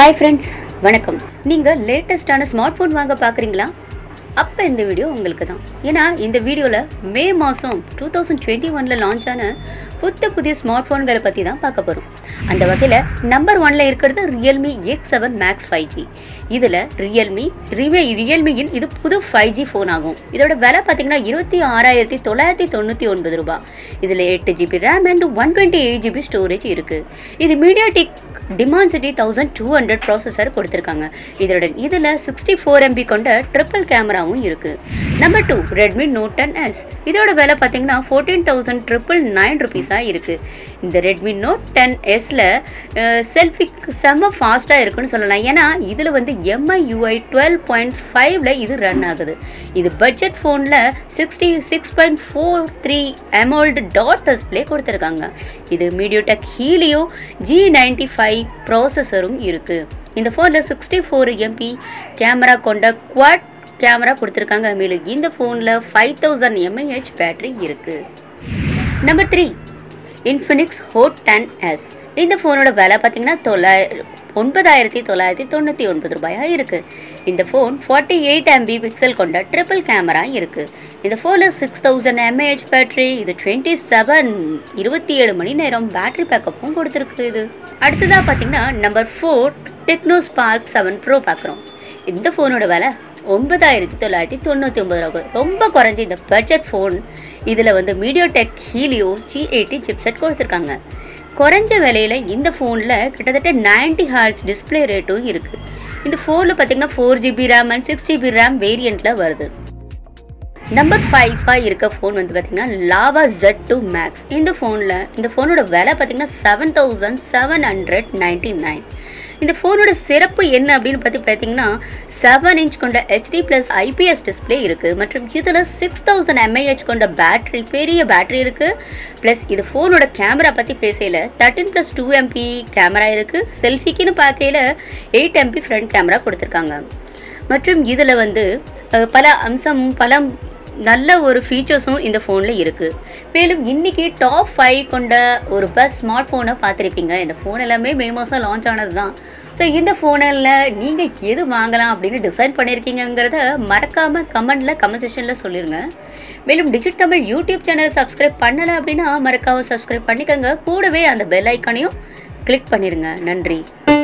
hi friends வணக்கம் நீங்கள் லேட்டஸ்டான smart phone வாங்க பார்க்குறீங்களா அப்போ இந்த வீடியோ உங்களுக்கு தான் ஏன்னா இந்த வீடியோவில் மே மாதம் டூ தௌசண்ட் டுவெண்ட்டி ஒனில் லான்ச் ஆன புத்த புதிய ஸ்மார்ட் ஃபோன்களை பற்றி தான் பார்க்க போகிறோம் அந்த வகையில் நம்பர் ஒனில் இருக்கிறது Realme X seven Max five G இதில் ரியல்மி ரிவே ரியல்மியின் இது புது ஃபைவ் ஜி ஃபோன் ஆகும் இதோட விலை பார்த்தீங்கன்னா இருபத்தி ஆறாயிரத்தி தொள்ளாயிரத்தி தொண்ணூற்றி ஒன்பது ரூபாய் இதில் எட்டு GB RAM and one twenty eight GB storage இருக்குது இது MediaTek Dimensity thousand two hundred processor கொடுத்துருக்காங்க இதோட இதில் சிக்ஸ்டி ஃபோர் எம்பி கொண்ட ட்ரிபிள் கேமராவும் இருக்குது number two Redmi Note ten S இதோட விலை பார்த்தீங்கன்னா ஃபோர்டீன் தௌசண்ட் ட்ரிபிள் நைன் ருபீஸாக இருக்குது இந்த ரெட்மி நோட் டென் எஸில் செல்ஃபி செம்ம ஃபாஸ்ட்டாக இருக்குன்னு சொல்லலாம் ஏன்னா இதில் வந்து எம்ஐ யூஐ டுவெல் பாயிண்ட் ஃபைவ்ல இது ரன் ஆகுது இது பட்ஜெட் ஃபோனில் sixty six point four three AMOLED dot display கொடுத்துருக்காங்க இது MediaTek Helio G ninety five ப்ராசஸரும் இருக்குது இந்த ஃபோனில் சிக்ஸ்டி ஃபோர் எம்பி கேமரா கொண்ட குவாட் கேமரா கொடுத்துருக்காங்க மேலும் இந்த ஃபோனில் ஃபைவ் தௌசண்ட் எம்ஏஹெச் பேட்டரி இருக்குது number three Infinix Hot ten S இந்த ஃபோனோட விலை பார்த்தீங்கன்னா தொள்ளாயிரம் ஒன்பதாயிரத்தி தொள்ளாயிரத்தி தொண்ணூற்றி ஒன்பது ரூபாயாக இருக்குது இந்த phone forty eight MP pixel கொண்ட ட்ரிபிள் கேமரா இருக்குது இந்த ஃபோனில் சிக்ஸ் தௌசண்ட் எம்ஏஹெச் பேட்டரி இது டுவெண்ட்டி செவன் இருபத்தி ஏழு மணி நேரம் பேட்டரி பேக்கப்பும் கொடுத்துருக்கு இது அடுத்ததாக பார்த்தீங்கன்னா number four Tecno Spark seven Pro பார்க்குறோம் இந்த ஃபோனோட விலை ஒன்பதாயிரத்தி தொள்ளாயிரத்தி தொண்ணூற்றி ஒன்பது ரூபாய் ரொம்ப குறைஞ்ச இந்த பட்ஜெட் ஃபோன் இதில் வந்து MediaTek Helio G eighty chipset கொடுத்துருக்காங்க குறைஞ்ச விலையில் இந்த ஃபோனில் கிட்டத்தட்ட நைன்டி ஹார்ட்ஸ் டிஸ்பிளே ரேட்டும் இருக்குது இந்த ஃபோனில் பார்த்தீங்கன்னா four GB RAM and six GB RAM வேரியண்ட்டில் வருது நம்பர் ஃபைவாக இருக்க ஃபோன் வந்து பார்த்தீங்கன்னா லாவா ஜெட் டூ மேக்ஸ் இந்த ஃபோனில் இந்த ஃபோனோட விலை பார்த்தீங்கன்னா seven thousand seven hundred ninety nine இந்த ஃபோனோட சிறப்பு என்ன அப்படின்னு பற்றி பார்த்தீங்கன்னா செவன் இன்ச் கொண்ட ஹெச்டி ப்ளஸ் ஐபிஎஸ் டிஸ்பிளே இருக்குது மற்றும் இதில் சிக்ஸ் தௌசண்ட் எம்ஏஹெச் கொண்ட பேட்ரி பெரிய பேட்ரி இருக்குது ப்ளஸ் இது ஃபோனோட கேமரா பற்றி பேசையில் thirteen plus two MP camera இருக்குது செல்ஃபிக்குன்னு பார்க்கையில் எயிட் எம்பி ஃப்ரண்ட் கேமரா கொடுத்துருக்காங்க மற்றும் இதில் வந்து அஹ், பல அம்சம் பல நல்ல ஒரு ஃபீச்சர்ஸும் இந்த ஃபோனில் இருக்குது மேலும் இன்றைக்கி டாப் ஃபைவ் கொண்ட ஒரு பெஸ்ட் ஸ்மார்ட் ஃபோனை பார்த்துருப்பீங்க இந்த ஃபோன் எல்லாமே மே மாதம் லான்ச் ஆனது தான் ஸோ இந்த ஃபோனில் நீங்கள் எது வாங்கலாம் அப்படின்னு டிசைட் பண்ணியிருக்கீங்கிறத மறக்காமல் கமெண்டில் கமெண்ட் செஷனில் சொல்லிடுங்க மேலும் டிஜிட் தமிழ் யூடியூப் சேனலை சப்ஸ்கிரைப் பண்ணலை அப்படின்னா மறக்காமல் சப்ஸ்கிரைப் பண்ணிக்கோங்க கூடவே அந்த பெல் ஐக்கானையும் கிளிக் பண்ணிடுங்க நன்றி